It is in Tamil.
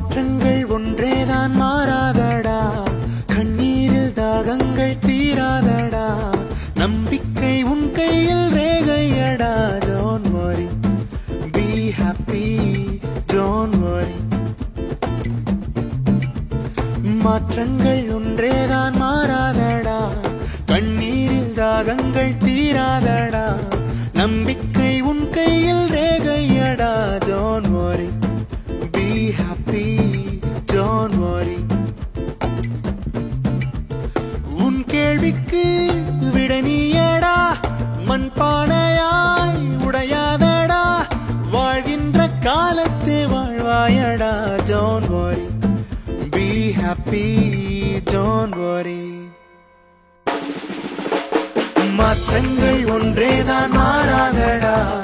மாற்றங்கள் ஒன்றேதான் மாறாதடா கண்ணீரில் தாகங்கள் தீராதடா நம்பிக்கை உன் கையில் ரேகையடா don't worry be happy don't worry மாற்றங்கள் ஒன்றேதான் மாறாதடா கண்ணீரில் தாகங்கள் தீராதடா நம்பிக்கை உன் கையில் ரேகையடா don't worry be happy don't worry உன் கேள்விக்கு விட நீயடா மண் பானையாய் உடையாதடா வாழ்கின்ற காலத்து வாழ்வாயடா don't worry be happy don't worry மாற்றங்கள் ஒன்றேதான் மாறாதடா